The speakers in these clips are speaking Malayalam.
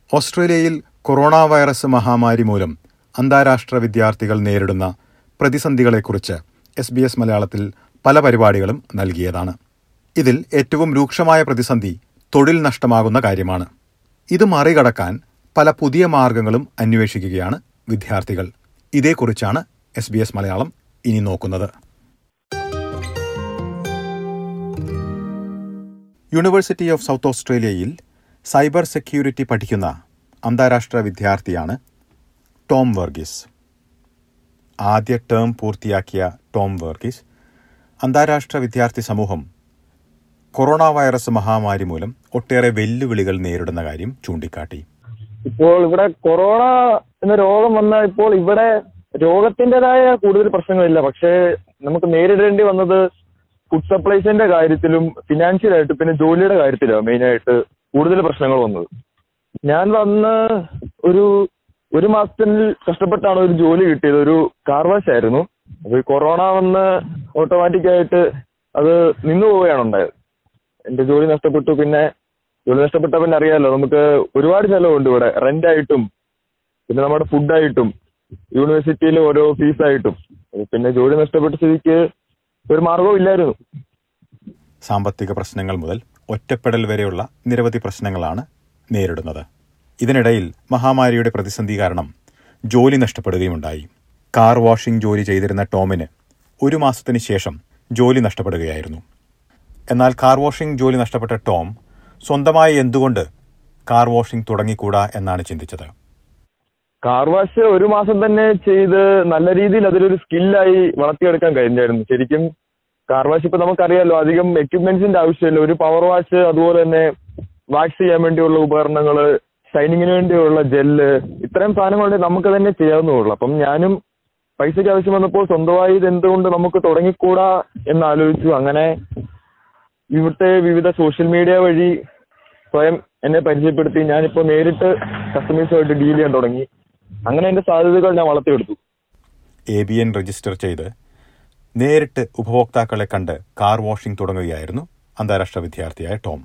ഓസ്ട്രേലിയയിൽ കൊറോണ വൈറസ് മഹാമാരി മൂലം അന്താരാഷ്ട്ര വിദ്യാർത്ഥികൾ നേരിടുന്ന പ്രതിസന്ധികളെക്കുറിച്ച് എസ് ബി എസ് മലയാളത്തിൽ പല പരിപാടികളും നൽകിയതാണ് ഇതിൽ ഏറ്റവും രൂക്ഷമായ പ്രതിസന്ധി തൊഴിൽ നഷ്ടമാകുന്ന കാര്യമാണ് ഇത് മറികടക്കാൻ പല പുതിയ മാർഗങ്ങളും അന്വേഷിക്കുകയാണ് വിദ്യാർത്ഥികൾ ഇതേക്കുറിച്ചാണ് എസ് ബി എസ് മലയാളം ഇനി നോക്കുന്നത് യൂണിവേഴ്സിറ്റി ഓഫ് സൗത്ത് ഓസ്ട്രേലിയയിൽ സൈബർ സെക്യൂരിറ്റി പഠിക്കുന്ന അന്താരാഷ്ട്ര വിദ്യാർത്ഥിയാണ് ടോം വർഗീസ് ആദ്യ ടേം പൂർത്തിയാക്കിയ ടോം വർഗീസ് അന്താരാഷ്ട്ര വിദ്യാർത്ഥി സമൂഹം കൊറോണ വൈറസ് മഹാമാരി മൂലം ഒട്ടേറെ വെല്ലുവിളികൾ നേരിടുന്ന കാര്യം ചൂണ്ടിക്കാട്ടി ഇപ്പോൾ ഇവിടെ കൊറോണ എന്ന രോഗം വന്ന ഇപ്പോൾ ഇവിടെ രോഗത്തിൻ്റെതായ കൂടുതൽ പ്രശ്നങ്ങളില്ല പക്ഷേ നമുക്ക് നേരിടേണ്ടി വന്നത് ഫുഡ് സപ്ലൈസിന്റെ കാര്യത്തിലും ഫിനാൻഷ്യലായിട്ട് പിന്നെ ജോലിയുടെ കാര്യത്തിലാണ് മെയിനായിട്ട് കൂടുതൽ പ്രശ്നങ്ങൾ വന്നത് ഞാൻ വന്ന് ഒരു ഒരു മാസത്തിൽ കഷ്ടപ്പെട്ടാണ് ഒരു ജോലി കിട്ടിയത് ഒരു കാർ വാഷ് ആയിരുന്നു അപ്പോൾ ഈ കൊറോണ വന്ന് ഓട്ടോമാറ്റിക് ആയിട്ട് അത് നിന്നു പോവുകയാണ് ഉണ്ടായത് എന്റെ ജോലി നഷ്ടപ്പെട്ടു പിന്നെ ജോലി നഷ്ടപ്പെട്ട പിന്നെ അറിയാലോ നമുക്ക് ഒരുപാട് ചെലവുണ്ട് ഇവിടെ റെന്റ് ആയിട്ടും പിന്നെ നമ്മുടെ ഫുഡായിട്ടും യൂണിവേഴ്സിറ്റിയിലെ ഓരോ ഫീസായിട്ടും പിന്നെ ജോലി നഷ്ടപ്പെട്ട സ്ഥിതിക്ക് ഒരു മാർഗവും ഇല്ലായിരുന്നു സാമ്പത്തിക പ്രശ്നങ്ങൾ മുതൽ ഒറ്റപ്പെടൽ വരെയുള്ള നിരവധി പ്രശ്നങ്ങളാണ് നേരിടുന്നത് ഇതിനിടയിൽ മഹാമാരിയുടെ പ്രതിസന്ധി കാരണം ജോലി നഷ്ടപ്പെടുകയുമുണ്ടായി കാർ വാഷിംഗ് ജോലി ചെയ്തിരുന്ന ടോമിന് ഒരു മാസത്തിന് ശേഷം ജോലി നഷ്ടപ്പെടുകയായിരുന്നു എന്നാൽ കാർ വാഷിംഗ് ജോലി നഷ്ടപ്പെട്ട ടോം സ്വന്തമായി എന്തുകൊണ്ട് കാർ വാഷിംഗ് തുടങ്ങിക്കൂടാ എന്നാണ് ചിന്തിച്ചത് കാർ വാഷ് ഒരു മാസം തന്നെ ചെയ്ത് നല്ല രീതിയിൽ അതിലൊരു സ്കില്ലായി വളർത്തിയെടുക്കാൻ കഴിഞ്ഞായിരുന്നു ശരിക്കും കാർ വാഷ് ഇപ്പൊ നമുക്കറിയാലോ അധികം എക്യുപ്മെന്റ്സിന്റെ ആവശ്യമില്ല ഒരു പവർ വാഷ് അതുപോലെ തന്നെ വാഷ് ചെയ്യാൻ വേണ്ടിയുള്ള ഉപകരണങ്ങൾ ഷൈനിങ്ങിന് വേണ്ടിയുള്ള ജെല്ല് ഇത്രയും സാധനങ്ങളുണ്ടെങ്കിൽ നമുക്ക് തന്നെ ചെയ്യാവുന്നതുള്ളൂ അപ്പം ഞാനും പൈസയ്ക്ക് ആവശ്യം വന്നപ്പോൾ സ്വന്തമായി ഇത് എന്തുകൊണ്ട് നമുക്ക് തുടങ്ങിക്കൂടാ എന്ന് ആലോചിച്ചു അങ്ങനെ ഇവിടുത്തെ വിവിധ സോഷ്യൽ മീഡിയ വഴി സ്വയം എന്നെ പരിചയപ്പെടുത്തി ഞാനിപ്പോൾ നേരിട്ട് കസ്റ്റമേഴ്സുമായിട്ട് ഡീൽ ചെയ്യാൻ തുടങ്ങി അങ്ങനെ എന്റെ സാധ്യതകൾ ഞാൻ വളർത്തിയെടുത്തു എ ബി എൻ രജിസ്റ്റർ ചെയ്ത് നേരിട്ട് ഉപഭോക്താക്കളെ കണ്ട് കാർ വാഷിംഗ് തുടങ്ങുകയായിരുന്നു അന്താരാഷ്ട്ര വിദ്യാർത്ഥിയായ ടോം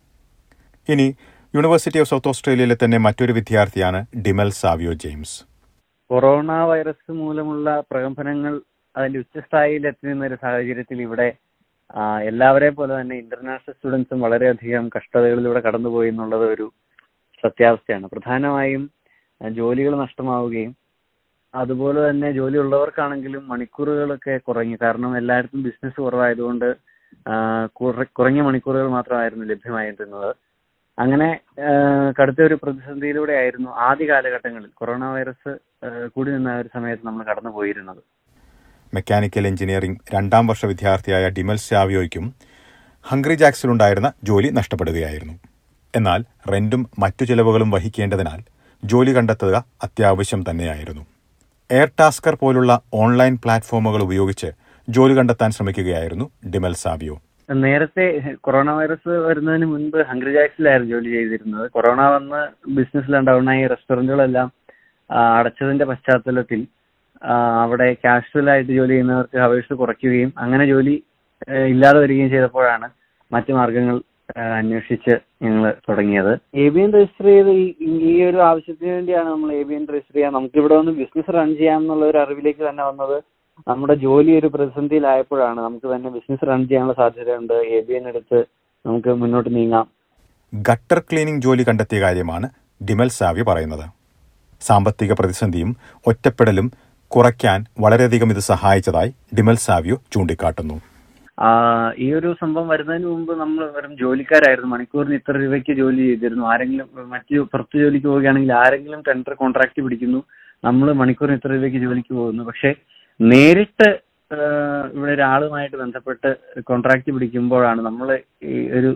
ഇനി യൂണിവേഴ്സിറ്റി ഓഫ് സൗത്ത് ഓസ്ട്രേലിയയിലെ തന്നെ മറ്റൊരു വിദ്യാർത്ഥിയാണ് ഡിമൽ സാവിയോ ജെയിംസ് കൊറോണ വൈറസ് മൂലമുള്ള പ്രകമ്പനങ്ങൾ അതിന്റെ ഉച്ചസ്ഥായിയിൽ എത്തി നിന്ന ഒരു സാഹചര്യത്തിൽ ഇവിടെ ആ, എല്ലാവരെ പോലെ തന്നെ ഇന്റർനാഷണൽ സ്റ്റുഡൻസും വളരെയധികം കഷ്ടതകളിലൂടെ കടന്നുപോയി എന്നുള്ളത് ഒരു സത്യാവസ്ഥയാണ് പ്രധാനമായും ആ, ജോലികൾ നഷ്ടമാവുകയും അതുപോലെ തന്നെ ജോലി ഉള്ളവർക്കാണെങ്കിലും മണിക്കൂറുകളൊക്കെ കുറഞ്ഞു കാരണം എല്ലായിടത്തും ബിസിനസ് കുറവായതുകൊണ്ട് ആ, കുറ- കുറഞ്ഞ മണിക്കൂറുകൾ മാത്രമായിരുന്നു ലഭ്യമായിരുന്നത് അങ്ങനെ ആ, കടുത്ത ഒരു പ്രതിസന്ധിയിലൂടെ ആയിരുന്നു ആദ്യ കാലഘട്ടങ്ങളിൽ കൊറോണ വൈറസ് ആ, കൂടി നിന്ന ഒരു സമയത്ത് നമ്മൾ കടന്നു പോയിരുന്നത് മെക്കാനിക്കൽ എഞ്ചിനീയറിംഗ് രണ്ടാം വർഷ വിദ്യാർത്ഥിയായ ഡിമൽ സാവിയോയ്ക്കും ഹംഗ്രി ജാക്സിലുണ്ടായിരുന്ന ജോലി നഷ്ടപ്പെടുകയായിരുന്നു എന്നാൽ റെന്റും മറ്റു ചിലവുകളും വഹിക്കേണ്ടതിനാൽ ജോലി കണ്ടെത്തുക അത്യാവശ്യം തന്നെയായിരുന്നു എയർ ടാസ്കർ പോലുള്ള ഓൺലൈൻ പ്ലാറ്റ്ഫോമുകൾ ഉപയോഗിച്ച് ജോലി കണ്ടെത്താൻ ശ്രമിക്കുകയായിരുന്നു ഡിമൽ സാവിയോ നേരത്തെ കൊറോണ വൈറസ് വരുന്നതിന് മുൻപ് ഹംഗ്രി ജാക്സിലായിരുന്നു ജോലി ചെയ്തിരുന്നത് കൊറോണ വന്ന് ബിസിനസ്സിലും ഡൗണായി റെസ്റ്റോറന്റുകളെല്ലാം ആ, അടച്ചതിന്റെ പശ്ചാത്തലത്തിൽ ആ, അവിടെ കാഷ്വൽ ആയിട്ട് ജോലി ചെയ്യുന്നവർക്ക് അപേക്ഷ കുറയ്ക്കുകയും അങ്ങനെ ജോലി ആ, ഇല്ലാതെ വരികയും ചെയ്തപ്പോഴാണ് മറ്റു മാർഗങ്ങൾ ആ, അന്വേഷിച്ച് ഞങ്ങൾ തുടങ്ങിയത് എ ബി എൻ രജിസ്റ്റർ ചെയ്ത് ഈ- ഈ ഒരു ആവശ്യത്തിന് വേണ്ടിയാണ് നമ്മൾ എ ബി എൻ രജിസ്റ്റർ ചെയ്യാൻ നമുക്ക് ഇവിടെ വന്ന് ബിസിനസ് റൺ ചെയ്യാം എന്നുള്ള ഒരു അറിവിലേക്ക് തന്നെ വന്നത് നമ്മുടെ ജോലി ഒരു പ്രതിസന്ധിയിലായപ്പോഴാണ് നമുക്ക് തന്നെ ബിസിനസ് റൺ ചെയ്യാനുള്ള സാധ്യതയുണ്ട് എ ബി എൻ എടുത്ത് നമുക്ക് മുന്നോട്ട് നീങ്ങാം ഗട്ടർ ക്ലീനിംഗ് ജോലി കണ്ടെത്തിയ കാര്യമാണ് ഡിമൽ സാവ്യ പറയുന്നത് സാമ്പത്തിക പ്രതിസന്ധിയും ഒറ്റപ്പെടലും കുറയ്ക്കാൻ വളരെയധികം ഇത് സഹായിച്ചതായി ഡിമൽ സാവ്യോ ചൂണ്ടിക്കാട്ടുന്നു ആ, ഈ ഒരു സംഭവം വരുന്നതിന് മുമ്പ് നമ്മൾ വെറും ജോലിക്കാരായിരുന്നു മണിക്കൂറിന് ഇത്ര രൂപയ്ക്ക് ജോലി ചെയ്തിരുന്നു ആരെങ്കിലും മറ്റു പുറത്ത് ജോലിക്ക് പോവുകയാണെങ്കിൽ ആരെങ്കിലും ടെൻഡർ കോൺട്രാക്ട് പിടിക്കുന്നു നമ്മൾ മണിക്കൂറിന് ഇത്ര രൂപയ്ക്ക് ജോലിക്ക് പോകുന്നു പക്ഷെ നേരിട്ട് ആ, ഇവിടെ ഒരാളുമായിട്ട് ബന്ധപ്പെട്ട് കോൺട്രാക്ട് പിടിക്കുമ്പോഴാണ് നമ്മൾ ഈ ഒരു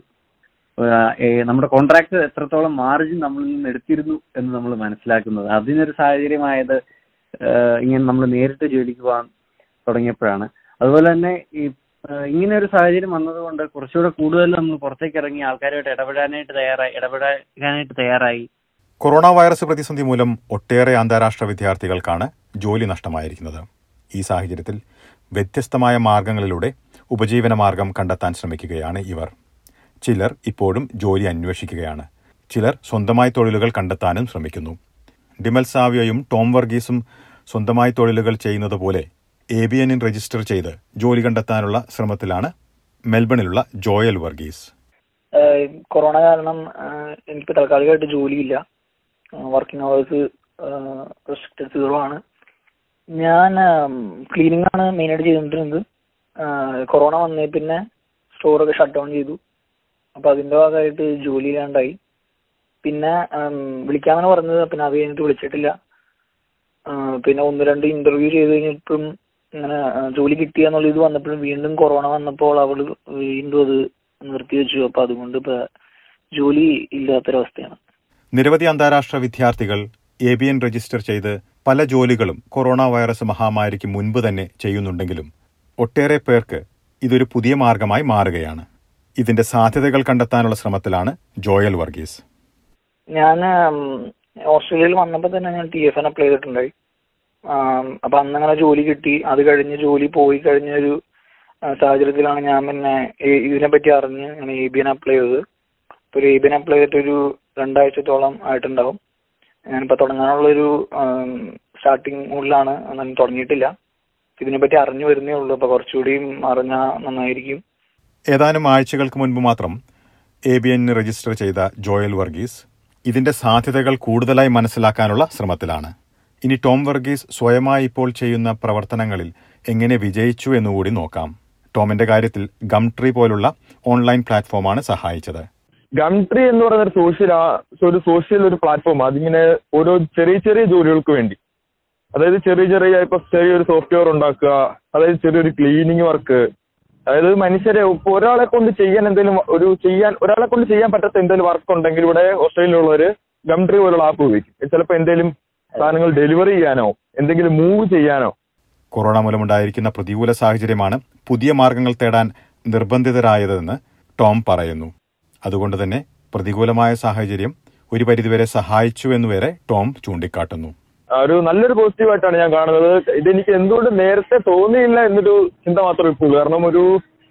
ആ, ഏ, നമ്മുടെ കോൺട്രാക്ട് എത്രത്തോളം മാർജിൻ നമ്മളിൽ നിന്ന് എടുത്തിരുന്നു എന്ന് നമ്മൾ മനസ്സിലാക്കുന്നത് അതിനൊരു സാഹചര്യമായത് ആ, ഇങ്ങനെ നമ്മൾ നേരിട്ട് ജോലിക്ക് പോകാൻ തുടങ്ങിയപ്പോഴാണ് അതുപോലെ തന്നെ ഈ ആ, ഇങ്ങനെ ഒരു സാഹചര്യം വന്നതുകൊണ്ട് കുറച്ചുകൂടെ കൂടുതൽ നമ്മൾ പുറത്തേക്ക് ഇറങ്ങി ആൾക്കാരുമായിട്ട് ഇടപെടാനായിട്ട് തയ്യാറായി ഇടപെടാനായിട്ട് തയ്യാറായി കൊറോണ വൈറസ് പ്രതിസന്ധി മൂലം ഒട്ടേറെ അന്താരാഷ്ട്ര വിദ്യാർത്ഥികൾക്കാണ് ജോലി നഷ്ടമായിരിക്കുന്നത് ഈ സാഹചര്യത്തിൽ വ്യത്യസ്തമായ മാർഗങ്ങളിലൂടെ ഉപജീവന മാർഗം കണ്ടെത്താൻ ശ്രമിക്കുകയാണ് ഇവർ ചിലർ ഇപ്പോഴും ജോലി അന്വേഷിക്കുകയാണ് ചിലർ സ്വന്തമായി തൊഴിലുകൾ കണ്ടെത്താനും ശ്രമിക്കുന്നു ഡിമൽ സാവിയോയും ടോം വർഗീസും സ്വന്തമായി തൊഴിലുകൾ ചെയ്യുന്നത് പോലെ എ ബി എനിൽ രജിസ്റ്റർ ചെയ്ത് ജോലി കണ്ടെത്താനുള്ള ശ്രമത്തിലാണ് മെൽബണിലുള്ള ജോയൽ വർഗീസ് ഏഹ് കൊറോണ കാരണം ഏഹ് എനിക്ക് താൽക്കാലികമായിട്ട് ജോലിയില്ല വർക്കിംഗ് അവേഴ്സ് റെസ്ട്രിക്റ്റഡ് സീറോ ആണ് ഞാൻ ക്ലീനിങ് ആണ് മെയിനായിട്ട് ചെയ്തുകൊണ്ടിരുന്നത് ഏഹ് കൊറോണ വന്നേ പിന്നെ സ്റ്റോറൊക്കെ ഷട്ട് ഡൗൺ ചെയ്തു അപ്പോൾ അതിൻ്റെ ഭാഗമായിട്ട് ജോലി ഇല്ലാണ്ടായി പിന്നെ ഉം, വിളിക്കാമെന്ന് പറഞ്ഞത് പിന്നെ അത് കഴിഞ്ഞിട്ട് വിളിച്ചിട്ടില്ല ഏഹ് പിന്നെ ഒന്ന് രണ്ട് ഇന്റർവ്യൂ ചെയ്ത് കഴിഞ്ഞിട്ടും ഇങ്ങനെ ഏഹ് ജോലി കിട്ടിയ എന്നുള്ള ഇത് വന്നപ്പോഴും വീണ്ടും കൊറോണ വന്നപ്പോൾ അവള് വീണ്ടും അത് നിർത്തി വെച്ചു അപ്പൊ അതുകൊണ്ട് ഇപ്പൊ ജോലി ഇല്ലാത്തൊരവസ്ഥയാണ് നിരവധി അന്താരാഷ്ട്ര വിദ്യാർത്ഥികൾ എ ബി എൻ രജിസ്റ്റർ ചെയ്ത് പല ജോലികളും കൊറോണ വൈറസ് മഹാമാരിക്ക് മുൻപ് തന്നെ ചെയ്യുന്നുണ്ടെങ്കിലും ഒട്ടേറെ പേർക്ക് ഇതൊരു പുതിയ മാർഗമായി മാറുകയാണ് ഇതിന്റെ സാധ്യതകൾ കണ്ടെത്താനുള്ള ശ്രമത്തിലാണ് ജോയൽ വർഗീസ് ഞാൻ ഓസ്ട്രേലിയയിൽ വന്നപ്പോൾ തന്നെ ഞാൻ ടി എഫ് എൻ അപ്ലൈ ചെയ്തിട്ടുണ്ടായി ആം, അപ്പൊ അന്ന് അങ്ങനെ ജോലി കിട്ടി അത് കഴിഞ്ഞ് ജോലി പോയി കഴിഞ്ഞ ഒരു ആ, സാഹചര്യത്തിലാണ് ഞാൻ പിന്നെ ഈ- ഇതിനെ പറ്റി അറിഞ്ഞ് അങ്ങനെ എ ബി എൻ അപ്ലൈ ചെയ്തത് ഇപ്പൊ ഒരു എ ബി എൻ അപ്ലൈ ചെയ്തിട്ട് ഒരു രണ്ടാഴ്ചത്തോളം ആയിട്ടുണ്ടാവും ഞാനിപ്പോ തുടങ്ങാനുള്ളൊരു സ്റ്റാർട്ടിങ് മൂഡിലാണ് ഒന്നും തുടങ്ങിയിട്ടില്ല ഇതിനെപ്പറ്റി അറിഞ്ഞു വരുന്നേ ഉള്ളൂ അപ്പൊ കുറച്ചുകൂടിയും അറിഞ്ഞാൽ നന്നായിരിക്കും ഏതാനും ആഴ്ചകൾക്ക് മുൻപ് മാത്രം എ ബി എന്നിന് രജിസ്റ്റർ ചെയ്ത ജോയൽ വർഗീസ് ഇതിന്റെ സാധ്യതകൾ കൂടുതലായി മനസ്സിലാക്കാനുള്ള ശ്രമത്തിലാണ് ഇനി ടോം വർഗീസ് സ്വയമായി ഇപ്പോൾ ചെയ്യുന്ന പ്രവർത്തനങ്ങളിൽ എങ്ങനെ വിജയിച്ചു എന്നുകൂടി നോക്കാം ടോമിന്റെ കാര്യത്തിൽ ഗംട്രി പോലുള്ള ഓൺലൈൻ പ്ലാറ്റ്ഫോമാണ് സഹായിച്ചത് ഗംട്രി എന്ന് പറയുന്ന ഒരു സോഷ്യൽ ഒരു സോഷ്യൽ ഒരു പ്ലാറ്റ്ഫോം അതിങ്ങനെ ഓരോ ചെറിയ ചെറിയ ജോലികൾക്ക് വേണ്ടി അതായത് ചെറിയ ചെറിയ ഇപ്പൊ ചെറിയൊരു സോഫ്റ്റ്വെയർ ഉണ്ടാക്കുക അതായത് ചെറിയൊരു ക്ലീനിങ് വർക്ക് അതായത് മനുഷ്യരെ ഇപ്പൊ ഒരാളെ കൊണ്ട് ചെയ്യാൻ എന്തെങ്കിലും ഒരു ചെയ്യാൻ ഒരാളെ കൊണ്ട് ചെയ്യാൻ പറ്റാത്ത എന്തെങ്കിലും വർക്ക് ഉണ്ടെങ്കിൽ ഇവിടെ ഓസ്ട്രേലിയയിലുള്ളവര് ഗംട്രി പോലുള്ള ആപ്പ് ഉപയോഗിക്കും ചിലപ്പോൾ എന്തെങ്കിലും സാധനങ്ങൾ ഡെലിവറി ചെയ്യാനോ എന്തെങ്കിലും മൂവ് ചെയ്യാനോ കൊറോണ മൂലമുണ്ടായിരിക്കുന്ന പ്രതികൂല സാഹചര്യമാണ് പുതിയ മാർഗങ്ങൾ തേടാൻ നിർബന്ധിതരായതെന്ന് ടോം പറയുന്നു അതുകൊണ്ട് തന്നെ പ്രതികൂലമായ സാഹചര്യം ഒരു പരിധിവരെ സഹായിച്ചു എന്നുവരെ ടോം ചൂണ്ടിക്കാട്ടുന്നു ആ, ഒരു നല്ലൊരു പോസിറ്റീവ് ആയിട്ടാണ് ഞാൻ കാണുന്നത് ഇതെനിക്ക് എന്തുകൊണ്ട് നേരത്തെ തോന്നിയില്ല എന്നൊരു ചിന്ത മാത്രമേ ഇപ്പോൾ ഉള്ളൂ കാരണം ഒരു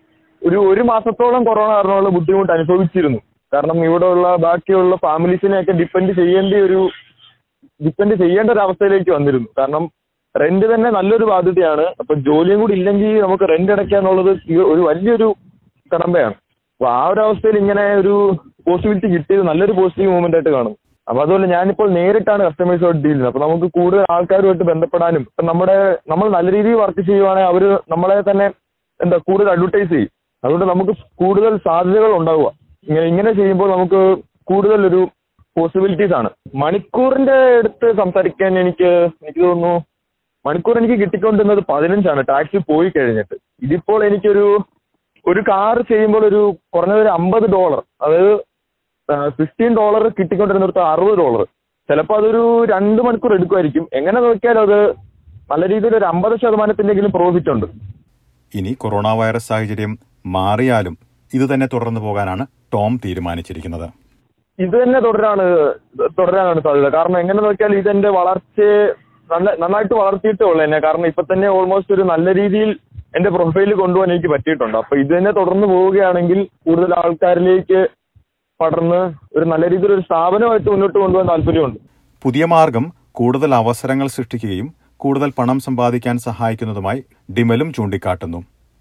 ഒരു ഒരു മാസത്തോളം കൊറോണ കാരണമുള്ള ബുദ്ധിമുട്ട് അനുഭവിച്ചിരുന്നു കാരണം ഇവിടെയുള്ള ബാക്കിയുള്ള ഫാമിലീസിനെയൊക്കെ ഡിപ്പെൻഡ് ചെയ്യേണ്ട ഒരു ഡിപ്പെൻഡ് ചെയ്യേണ്ട ഒരു അവസ്ഥയിലേക്ക് വന്നിരുന്നു കാരണം റെന്റ് തന്നെ നല്ലൊരു ബാധ്യതയാണ് അപ്പൊ ജോലിയും കൂടി ഇല്ലെങ്കിൽ നമുക്ക് റെന്റ് അടയ്ക്കാന്നുള്ളത് ഈ ഒരു വലിയൊരു കടമ്പയാണ് അപ്പൊ ആ ഒരു അവസ്ഥയിൽ ഇങ്ങനെ ഒരു പോസിബിലിറ്റി കിട്ടിയത് നല്ലൊരു പോസിറ്റീവ് മൂവ്മെന്റ് ആയിട്ട് കാണും അപ്പൊ അതുപോലെ ഞാനിപ്പോൾ നേരിട്ടാണ് കസ്റ്റമേഴ്സുമായിട്ട് ഡീൽ ചെയ്യുന്നത് അപ്പൊ നമുക്ക് കൂടുതൽ ആൾക്കാരുമായിട്ട് ബന്ധപ്പെടാനും ഇപ്പൊ നമ്മുടെ നമ്മൾ നല്ല രീതിയിൽ വർക്ക് ചെയ്യുവാണെങ്കിൽ അവര് നമ്മളെ തന്നെ എന്താ കൂടുതൽ അഡ്വർടൈസ് ചെയ്യും അതുകൊണ്ട് നമുക്ക് കൂടുതൽ സാധ്യതകൾ ഉണ്ടാവുക ഇങ്ങനെ ഇങ്ങനെ ചെയ്യുമ്പോൾ നമുക്ക് കൂടുതൽ ഒരു പോസിബിലിറ്റീസ് ആണ് മണിക്കൂറിന്റെ അടുത്ത് സംസാരിക്കാൻ എനിക്ക് എനിക്ക് തോന്നുന്നു മണിക്കൂർ എനിക്ക് കിട്ടിക്കൊണ്ടിരുന്നത് പതിനഞ്ചാണ് ടാക്സി പോയി കഴിഞ്ഞിട്ട് ഇതിപ്പോൾ എനിക്കൊരു ഒരു കാർ ചെയ്യുമ്പോൾ ഒരു കുറഞ്ഞത് ഒരു അമ്പത് ഡോളർ അതായത് ഫിഫ്റ്റീൻ ഡോളർ കിട്ടിക്കൊണ്ടിരുന്നിടത്ത് അറുപത് ഡോളർ ചിലപ്പോൾ അതൊരു രണ്ട് മണിക്കൂർ എടുക്കുമായിരിക്കും എങ്ങനെ നോക്കിയാലും അത് നല്ല രീതിയിൽ ഒരു അമ്പത് ശതമാനത്തിൻ്റെങ്കിലും പ്രോഫിറ്റ് ഉണ്ട് ഇനി കൊറോണ വൈറസ് സാഹചര്യം മാറിയാലും ഇത് തന്നെ തുടർന്നു പോകാനാണ് ടോം തീരുമാനിച്ചിരിക്കുന്നത് ഇത് തന്നെ തുടരാണ് തുടരാനാണ് സാധ്യത കാരണം എങ്ങനെ നോക്കിയാൽ ഇതെന്റെ വളർച്ചയെ നല്ല നന്നായിട്ട് വളർത്തിയിട്ടേ ഉള്ളൂ എന്നെ കാരണം ഇപ്പൊ തന്നെ ഓൾമോസ്റ്റ് ഒരു നല്ല രീതിയിൽ എന്റെ പ്രൊഫൈലിൽ കൊണ്ടുപോകാൻ എനിക്ക് പറ്റിയിട്ടുണ്ട് അപ്പൊ ഇത് തന്നെ തുടർന്ന് പോവുകയാണെങ്കിൽ കൂടുതൽ ആൾക്കാരിലേക്ക് പടർന്ന് ഒരു നല്ല രീതിയിൽ ഒരു സ്ഥാപനമായിട്ട് മുന്നോട്ട് കൊണ്ടുപോകാൻ താല്പര്യമുണ്ട് പുതിയ മാർഗം കൂടുതൽ അവസരങ്ങൾ സൃഷ്ടിക്കുകയും കൂടുതൽ പണം സമ്പാദിക്കാൻ സഹായിക്കുന്നതുമായി ഡിമലും ചൂണ്ടിക്കാട്ടുന്നു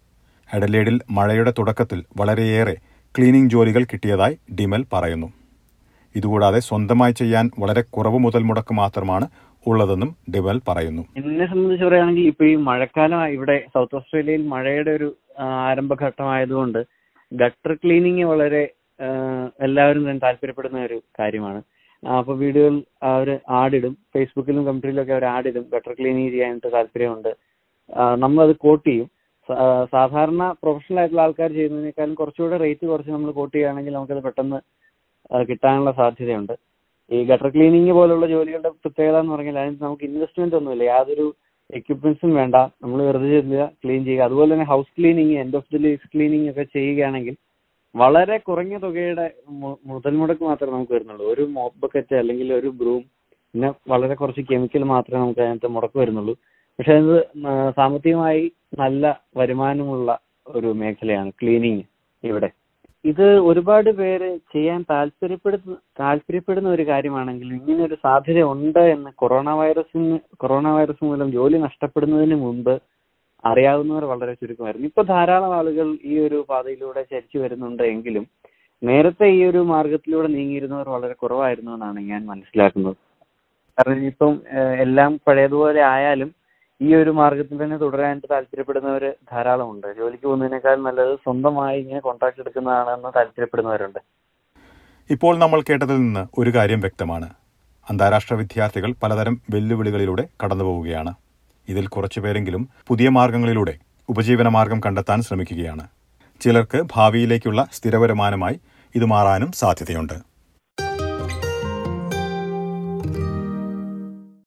എഡലേഡിൽ മഴയുടെ തുടക്കത്തിൽ വളരെയേറെ ക്ലീനിംഗ് ജോലികൾ കിട്ടിയതായി ഡിമൽ പറയുന്നു ഇതുകൂടാതെ സ്വന്തമായി ചെയ്യാൻ വളരെ കുറവ് മുതൽ മുടക്ക് മാത്രമാണ് ഉള്ളതെന്നും ഡിമൽ പറയുന്നു എന്നെ സംബന്ധിച്ച് പറയുകയാണെങ്കിൽ ഇപ്പൊ ഈ മഴക്കാലം ഇവിടെ സൗത്ത് ഓസ്ട്രേലിയയിൽ മഴയുടെ ഒരു ആ, ആരംഭഘട്ടമായതുകൊണ്ട് ഗട്ടർ ക്ലീനിങ് വളരെ ആ, എല്ലാവരും തന്നെ താല്പര്യപ്പെടുന്ന ഒരു കാര്യമാണ് ആ, അപ്പൊ വീഡിയോയിൽ അവർ ആഡിടും ഫേസ്ബുക്കിലും കമ്പ്യൂട്ടറിലും ഒക്കെ അവർ ആഡിടും ഗട്ടർ ക്ലീനിങ് ചെയ്യാനായിട്ട് താല്പര്യമുണ്ട് ആ, നമ്മളത് കോട്ട് ചെയ്യും സ- ആ, സാധാരണ പ്രൊഫഷണൽ ആയിട്ടുള്ള ആൾക്കാർ ചെയ്യുന്നതിനേക്കാളും കുറച്ചുകൂടെ റേറ്റ് കുറച്ച് നമ്മൾ കോട്ട് ചെയ്യുകയാണെങ്കിൽ നമുക്കത് പെട്ടെന്ന് ആ, കിട്ടാനുള്ള സാധ്യതയുണ്ട് ഈ ഗട്ടർ ക്ലീനിങ് പോലുള്ള ജോലികളുടെ പ്രത്യേകത എന്ന് പറഞ്ഞാൽ അതിന് നമുക്ക് ഇൻവെസ്റ്റ്മെന്റ് ഒന്നുമില്ല യാതൊരു എക്യുപ്മെന്റ്സും വേണ്ട നമ്മൾ വെറുതെ ചെല്ലുക ക്ലീൻ ചെയ്യുക അതുപോലെ തന്നെ house cleaning end of the lease cleaning ഒക്കെ ചെയ്യുകയാണെങ്കിൽ വളരെ കുറഞ്ഞ തുകയുടെ മു- മുതൽ മുടക്ക് മാത്രമേ നമുക്ക് വരുന്നുള്ളൂ ഒരു മോപ്പ് ബക്കറ്റ് അല്ലെങ്കിൽ ഒരു ബ്രൂം പിന്നെ വളരെ കുറച്ച് കെമിക്കൽ മാത്രമേ നമുക്ക് അതിനകത്ത് മുടക്ക് വരുന്നുള്ളൂ പക്ഷെ അത് ആ, സാമ്പത്തികമായി നല്ല വരുമാനമുള്ള ഒരു മേഖലയാണ് ക്ലീനിങ് ഇവിടെ ഇത് ഒരുപാട് പേര് ചെയ്യാൻ താല്പര്യപ്പെടുന്ന താല്പര്യപ്പെടുന്ന ഒരു കാര്യമാണെങ്കിലും ഇങ്ങനെ ഒരു സാധ്യത ഉണ്ട് എന്ന് കൊറോണ വൈറസിന് കൊറോണ വൈറസ് മൂലം ജോലി നഷ്ടപ്പെടുന്നതിന് മുമ്പ് അറിയാവുന്നവർ വളരെ ചുരുക്കമായിരുന്നു ഇപ്പൊ ധാരാളം ആളുകൾ ഈ ഒരു പാതയിലൂടെ ചരിച്ചു വരുന്നുണ്ട് എങ്കിലും നേരത്തെ ഈ ഒരു മാർഗത്തിലൂടെ നീങ്ങിയിരുന്നവർ വളരെ കുറവായിരുന്നു എന്നാണ് ഞാൻ മനസ്സിലാക്കുന്നത് കാരണം ഇപ്പം ഏഹ്, എല്ലാം പഴയതുപോലെ ആയാലും ഈ ഒരു മാർഗത്തിൽ തന്നെ തുടരാനായിട്ട് താല്പര്യപ്പെടുന്നവർ ധാരാളമുണ്ട് ജോലിക്ക് പോകുന്നതിനേക്കാൾ നല്ലത് സ്വന്തമായി ഇങ്ങനെ കോൺട്രാക്ട് എടുക്കുന്നതാണെന്ന് താല്പര്യപ്പെടുന്നവരുണ്ട് ഇപ്പോൾ നമ്മൾ കേട്ടതിൽ നിന്ന് ഒരു കാര്യം വ്യക്തമാണ് അന്താരാഷ്ട്ര വിദ്യാർത്ഥികൾ പലതരം വെല്ലുവിളികളിലൂടെ കടന്നുപോവുകയാണ് ഇതിൽ കുറച്ചുപേരെങ്കിലും പുതിയ മാർഗങ്ങളിലൂടെ ഉപജീവന മാർഗം കണ്ടെത്താൻ ശ്രമിക്കുകയാണ് ചിലർക്ക് ഭാവിയിലേക്കുള്ള സ്ഥിര വരുമാനമായി ഇത് മാറാനും സാധ്യതയുണ്ട്